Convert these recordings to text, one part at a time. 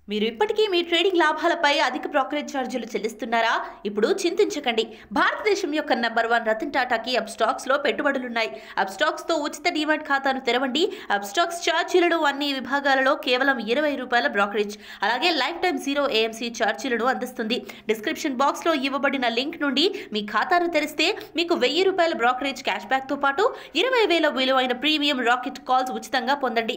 మీరు ఇప్పటికీ మీ ట్రేడింగ్ లాభాలపై అధిక బ్రోకరేజ్ ఛార్జీలు చెల్లిస్తున్నారా ఇప్పుడు చింతించకండి భారతదేశం యొక్క నంబర్ వన్ రతన్ టాటాకి అప్ స్టాక్స్ లో పెట్టుబడులున్నాయి అప్ స్టాక్స్ తో ఉచిత డిమాట్ ఖాతాను తెరవండి అప్ స్టాక్స్ ఛార్జీలను అన్ని విభాగాలలో కేవలం ఇరవై రూపాయల బ్రోకరేజ్ అలాగే లైఫ్ టైం జీరో ఏఎంసీ ఛార్జీలను అందిస్తుంది డిస్క్రిప్షన్ బాక్స్ లో ఇవ్వబడిన లింక్ నుండి మీ ఖాతాను తెరిస్తే మీకు వెయ్యి రూపాయల బ్రోకరేజ్ క్యాష్ బ్యాక్ తో పాటు ఇరవై వేల విలువైన ప్రీమియం రాకెట్ కాల్స్ ఉచితంగా పొందండి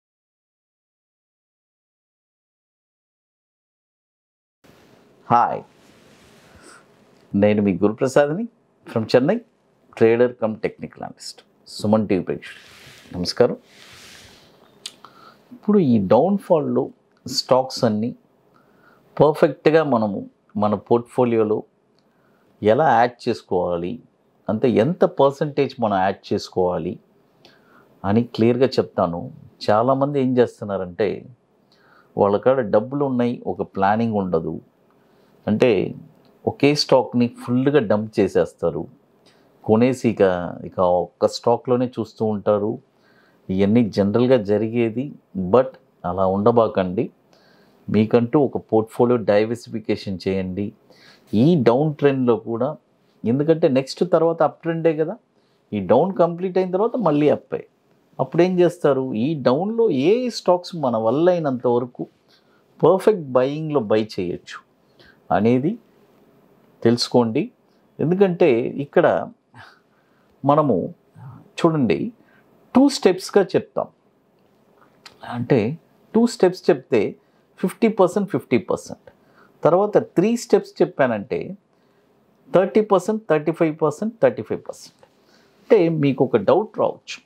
హాయ్ నేను మీ గురుప్రసాద్ని from Chennai trader cum technical analyst Suman TV ప్రేక్షకులు నమస్కారం ఇప్పుడు ఈ డౌన్ఫాల్లో స్టాక్స్ అన్నీ పర్ఫెక్ట్గా మనము మన పోర్ట్ఫోలియోలో ఎలా యాడ్ చేసుకోవాలి అంటే ఎంత పర్సంటేజ్ మనం యాడ్ చేసుకోవాలి అని క్లియర్గా చెప్తాను చాలామంది ఏం చేస్తున్నారంటే వాళ్ళ కాడ డబ్బులు ఉన్నాయి ఒక ప్లానింగ్ ఉండదు అంటే ఒకే స్టాక్ని ఫుల్గా డంప్ చేసేస్తారు కొనేసి ఇక ఇక ఒక్క స్టాక్లోనే చూస్తూ ఉంటారు ఇవన్నీ జనరల్గా జరిగేది బట్ అలా ఉండబాకండి మీకంటూ ఒక పోర్ట్ఫోలియో డైవర్సిఫికేషన్ చేయండి ఈ డౌన్ ట్రెండ్లో కూడా ఎందుకంటే నెక్స్ట్ తర్వాత అప్ ట్రెండే కదా ఈ డౌన్ కంప్లీట్ అయిన తర్వాత మళ్ళీ అప్పే అప్పుడు ఏం చేస్తారు ఈ డౌన్లో ఏ స్టాక్స్ మన వల్ల అయినంత వరకు పర్ఫెక్ట్ బయింగ్లో బై చేయొచ్చు అనేది తెలుసుకోండి ఎందుకంటే ఇక్కడ మనము చూడండి టూ స్టెప్స్గా చెప్తాం అంటే టూ స్టెప్స్ చెప్తే ఫిఫ్టీ పర్సెంట్ ఫిఫ్టీ పర్సెంట్ తర్వాత త్రీ స్టెప్స్ చెప్పానంటే thirty percent thirty five percent thirty five percent అంటే మీకు ఒక డౌట్ రావచ్చు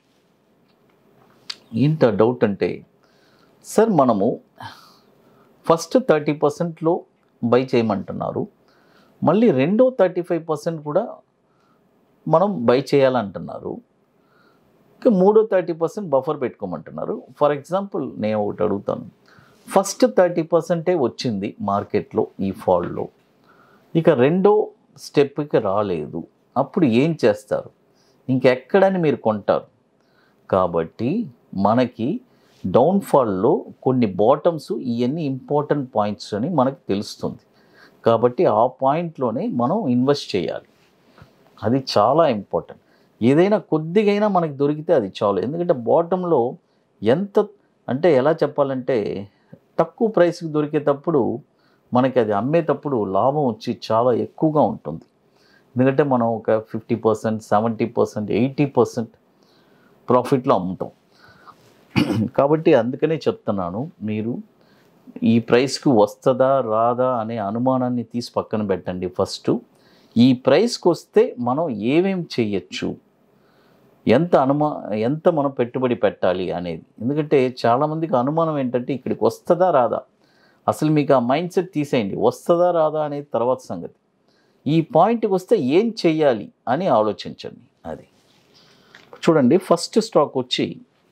ఏంట డౌట్ అంటే సార్ మనము ఫస్ట్ థర్టీ పర్సెంట్లో బై చేయమంటున్నారు మళ్ళీ రెండో థర్టీ ఫైవ్ పర్సెంట్ కూడా మనం బై చేయాలంటున్నారు ఇంకా మూడో థర్టీ పర్సెంట్ బఫర్ పెట్టుకోమంటున్నారు ఫర్ ఎగ్జాంపుల్ నేను ఒకటి అడుగుతాను ఫస్ట్ థర్టీ పర్సెంటే వచ్చింది మార్కెట్లో ఈ ఫాల్లో ఇక రెండో స్టెప్కి రాలేదు అప్పుడు ఏం చేస్తారు ఇంకెక్కడని మీరు కొంటారు కాబట్టి మనకి డౌన్ఫాల్లో కొన్ని బాటమ్స్ ఇవన్నీ ఇంపార్టెంట్ పాయింట్స్ అని మనకు తెలుస్తుంది కాబట్టి ఆ పాయింట్లోనే మనం ఇన్వెస్ట్ చేయాలి అది చాలా ఇంపార్టెంట్ ఏదైనా కొద్దిగైనా మనకి దొరికితే అది చాలు ఎందుకంటే బాటంలో ఎంత అంటే ఎలా చెప్పాలంటే తక్కువ ప్రైస్కి దొరికేటప్పుడు మనకి అది అమ్మేటప్పుడు లాభం వచ్చి చాలా ఎక్కువగా ఉంటుంది ఎందుకంటే మనం ఒక fifty percent seventy percent eighty percent ప్రాఫిట్లో అమ్ముతాం కాబట్టి అందుకనే చెప్తున్నాను మీరు ఈ ప్రైస్కి వస్తుందా రాదా అనే అనుమానాన్ని తీసి పక్కన పెట్టండి ఫస్ట్ ఈ ప్రైస్కి వస్తే మనం ఏమేం చేయొచ్చు ఎంత అనుమా ఎంత మనం పెట్టుబడి పెట్టాలి అనేది ఎందుకంటే చాలామందికి అనుమానం ఏంటంటే ఇక్కడికి వస్తుందా రాదా అసలు మీకు ఆ మైండ్ సెట్ తీసేయండి వస్తుందా రాదా అనేది తర్వాత సంగతి ఈ పాయింట్కి వస్తే ఏం చెయ్యాలి అని ఆలోచించండి అది చూడండి ఫస్ట్ స్టాక్ వచ్చి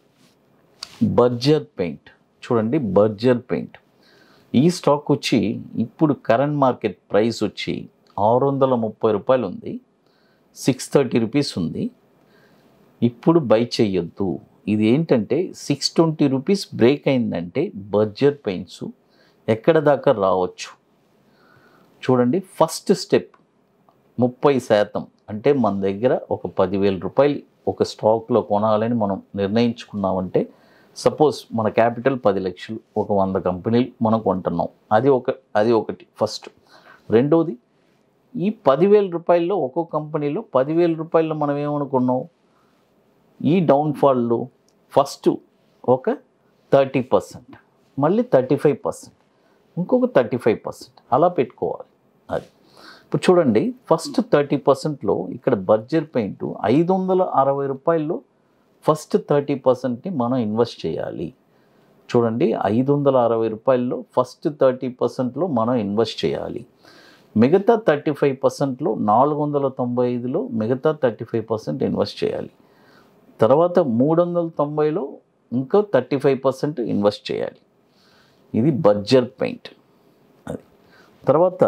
బర్జర్ పెయింట్ చూడండి బర్జర్ పెయింట్ ఈ స్టాక్ వచ్చి ఇప్పుడు కరెంట్ మార్కెట్ ప్రైస్ వచ్చి ఆరు వందల ముప్పై రూపాయలు ఉంది సిక్స్ థర్టీ రూపీస్ ఉంది ఇప్పుడు బై చెయ్యొద్దు ఇది ఏంటంటే సిక్స్ ట్వంటీ రూపీస్ బ్రేక్ అయిందంటే బర్జర్ పెయింట్స్ ఎక్కడ దాకా రావచ్చు చూడండి ఫస్ట్ స్టెప్ ముప్పై శాతం అంటే మన దగ్గర ఒక పదివేల రూపాయలు ఒక స్టాక్లో కొనాలని మనం నిర్ణయించుకున్నామంటే సపోజ్ మన క్యాపిటల్ పది లక్షలు ఒక వంద కంపెనీలు మనం కొంటున్నాం అది ఒక అది ఒకటి ఫస్ట్ రెండోది ఈ పదివేల రూపాయల్లో ఒక్కొక్క కంపెనీలో పదివేల రూపాయల్లో మనం ఏమనుకున్నాం ఈ డౌన్ఫాల్లో ఫస్ట్ ఒక థర్టీ పర్సెంట్ మళ్ళీ థర్టీ ఫైవ్ పర్సెంట్ ఇంకొక థర్టీ ఫైవ్ పర్సెంట్ అలా పెట్టుకోవాలి అది ఇప్పుడు చూడండి ఫస్ట్ థర్టీ పర్సెంట్లో ఇక్కడ బర్జర్ పెయింట్ ఐదు వందల అరవై రూపాయల్లో ఫస్ట్ థర్టీ పర్సెంట్ని మనం ఇన్వెస్ట్ చేయాలి చూడండి ఐదు వందల అరవై రూపాయల్లో ఫస్ట్ థర్టీ పర్సెంట్లో మనం ఇన్వెస్ట్ చేయాలి మిగతా థర్టీ ఫైవ్ పర్సెంట్లో నాలుగు వందల తొంభై ఐదులో మిగతా థర్టీ ఫైవ్ పర్సెంట్ ఇన్వెస్ట్ చేయాలి తర్వాత మూడు వందల తొంభైలో ఇంకో థర్టీ ఫైవ్ పర్సెంట్ ఇన్వెస్ట్ చేయాలి ఇది బర్జర్ పెయింట్ అది తర్వాత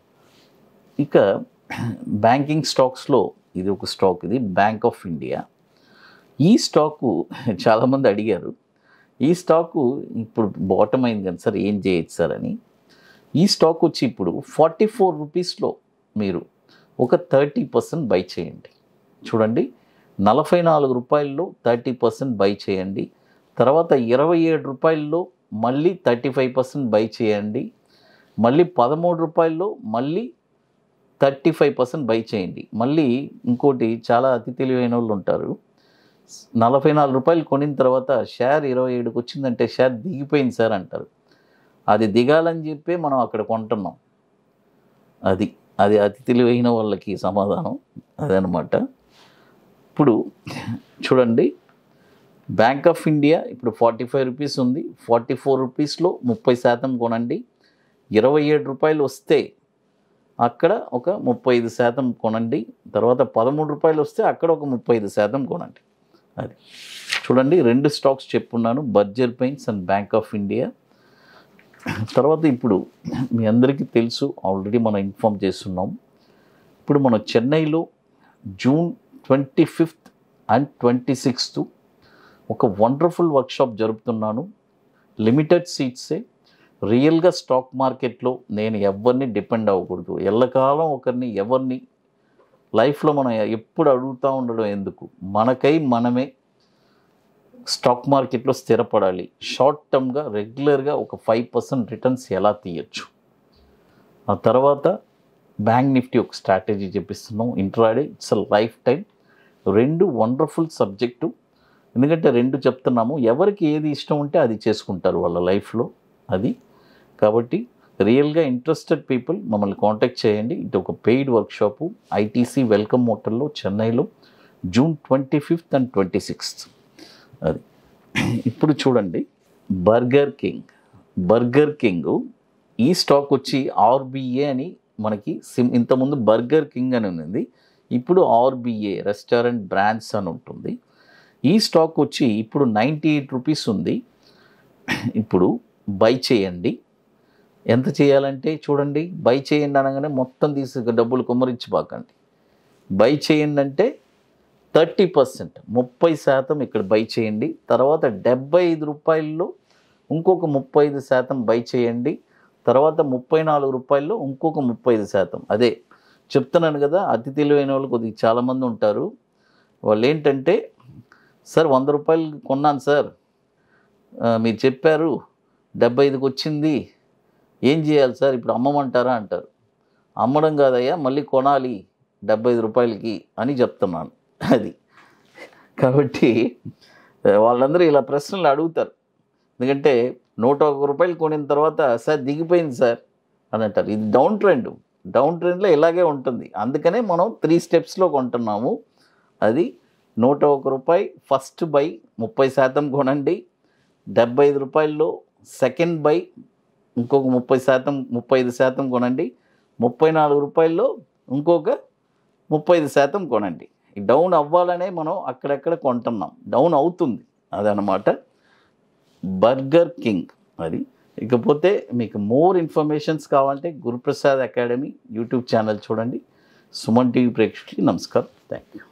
ఇక బ్యాంకింగ్ స్టాక్స్లో ఇది ఒక స్టాక్ ఇది బ్యాంక్ ఆఫ్ ఇండియా ఈ స్టాకు చాలామంది అడిగారు ఈ స్టాకు ఇప్పుడు బాటమ్ అయింది కదా సార్ ఏం చేయొచ్చు సార్ అని ఈ స్టాక్ వచ్చి ఇప్పుడు ఫార్టీ ఫోర్ రూపీస్లో మీరు ఒక థర్టీ పర్సెంట్ బై చేయండి చూడండి నలభై నాలుగు రూపాయల్లో థర్టీ పర్సెంట్ బై చేయండి తర్వాత ఇరవై ఏడు రూపాయల్లో మళ్ళీ థర్టీ ఫైవ్ పర్సెంట్ బై చేయండి మళ్ళీ పదమూడు రూపాయల్లో మళ్ళీ థర్టీ ఫైవ్ పర్సెంట్ బై చేయండి మళ్ళీ ఇంకోటి చాలా అతి తెలివైన వాళ్ళు ఉంటారు నలభై నాలుగు రూపాయలు కొనిన తర్వాత షేర్ ఇరవై ఏడుకి వచ్చిందంటే షేర్ దిగిపోయింది సార్ అంటారు అది దిగాలని చెప్పి మనం అక్కడ కొంటున్నాం అది అది అతి తెలివైన వాళ్ళకి సమాధానం అదనమాట ఇప్పుడు చూడండి బ్యాంక్ ఆఫ్ ఇండియా ఇప్పుడు ఫార్టీ ఫైవ్ రూపీస్ ఉంది ఫార్టీ ఫోర్ రూపీస్లో ముప్పై శాతం కొనండి ఇరవై ఏడు రూపాయలు వస్తే అక్కడ ఒక ముప్పై ఐదు శాతం కొనండి తర్వాత పదమూడు రూపాయలు వస్తే అక్కడ ఒక ముప్పై ఐదు శాతం కొనండి అది చూడండి రెండు స్టాక్స్ చెప్పున్నాను Berger paints and Bank of India తర్వాత ఇప్పుడు మీ అందరికీ తెలుసు ఆల్రెడీ మనం ఇన్ఫామ్ చేస్తున్నాం ఇప్పుడు మనం చెన్నైలో June twenty fifth and twenty sixth ఒక వండర్ఫుల్ వర్క్షాప్ జరుపుతున్నాను లిమిటెడ్ సీట్సే రియల్గా స్టాక్ మార్కెట్లో నేను ఎవరిని డిపెండ్ అవ్వకూడదు ఎల్లకాలం ఒకరిని ఎవరిని లైఫ్లో మనం ఎప్పుడు అడుగుతూ ఉండడం ఎందుకు మనకై మనమే స్టాక్ మార్కెట్లో స్థిరపడాలి షార్ట్ టర్మ్గా రెగ్యులర్గా ఒక ఫైవ్ పర్సెంట్ రిటర్న్స్ ఎలా తీయచ్చు ఆ తర్వాత బ్యాంక్ నిఫ్టీ ఒక స్ట్రాటజీ చెప్పిస్తున్నాం intraday it's a lifetime రెండు వండర్ఫుల్ సబ్జెక్టు ఎందుకంటే రెండు చెప్తున్నాము ఎవరికి ఏది ఇష్టం ఉంటే అది చేసుకుంటారు వాళ్ళ లైఫ్లో అది కాబట్టి రియల్గా ఇంట్రెస్టెడ్ పీపుల్ మమ్మల్ని కాంటాక్ట్ చేయండి ఇది ఒక పెయిడ్ వర్క్షాపు ఐటీసీ వెల్కమ్ హోటల్లో చెన్నైలో June twenty fifth and twenty sixth అది ఇప్పుడు చూడండి బర్గర్ కింగ్ బర్గర్ కింగ్ ఈ స్టాక్ వచ్చి ఆర్బిఏ అని మనకి సిమ్ ఇంతకుముందు బర్గర్ కింగ్ అని ఉంది ఇప్పుడు ఆర్బిఏ రెస్టారెంట్ బ్రాండ్స్ అని ఉంటుంది ఈ స్టాక్ వచ్చి ఇప్పుడు నైంటీ ఎయిట్ రూపీస్ ఉంది ఇప్పుడు బై చేయండి ఎంత చేయాలంటే చూడండి బై చేయండి అనగానే మొత్తం తీసి డబ్బులు కుమ్మరించిపోకండి బై చేయండి అంటే థర్టీ పర్సెంట్ ముప్పై శాతం ఇక్కడ బై చేయండి తర్వాత డెబ్బై ఐదు రూపాయల్లో ఇంకొక ముప్పై ఐదు శాతం బై చేయండి తర్వాత ముప్పై నాలుగు రూపాయల్లో ఇంకొక ముప్పై ఐదు శాతం అదే చెప్తున్నాను కదా అతి తెలివైన వాళ్ళు కొద్దిగా చాలామంది ఉంటారు వాళ్ళు ఏంటంటే సార్ వంద రూపాయలు కొన్నాను సార్ ఆ, మీరు చెప్పారు డెబ్బై ఐదుకి వచ్చింది ఏం చేయాలి సార్ ఇప్పుడు అమ్మమంటారా అంటారు అమ్మడం కాదయ్యా మళ్ళీ కొనాలి డెబ్బై ఐదు రూపాయలకి అని చెప్తున్నాను అది కాబట్టి ఆ, వాళ్ళందరూ ఇలా ప్రశ్నలు అడుగుతారు ఎందుకంటే నూట ఒక రూపాయలు కొనిన తర్వాత సార్ దిగిపోయింది సార్ అని అంటారు ఇది డౌన్ ట్రెండ్ డౌన్ ట్రెండ్లో ఇలాగే ఉంటుంది అందుకనే మనం త్రీ స్టెప్స్లో కొంటున్నాము అది నూట ఒక రూపాయి ఫస్ట్ బై ముప్పై శాతం కొనండి డెబ్బై ఐదు రూపాయల్లో సెకండ్ బై ఇంకొక ముప్పై శాతం ముప్పై ఐదు శాతం కొనండి ముప్పై నాలుగు రూపాయల్లో ఇంకొక ముప్పై ఐదు శాతం కొనండి ఈ డౌన్ అవ్వాలనే మనం అక్కడెక్కడ కొంటున్నాం డౌన్ అవుతుంది అదనమాట బర్గర్ కింగ్ అది ఇకపోతే మీకు మోర్ ఇన్ఫర్మేషన్స్ కావాలంటే గురుప్రసాద్ అకాడమీ యూట్యూబ్ ఛానల్ చూడండి సుమన్ టీవీ ప్రేక్షకులకి నమస్కారం థ్యాంక్ యూ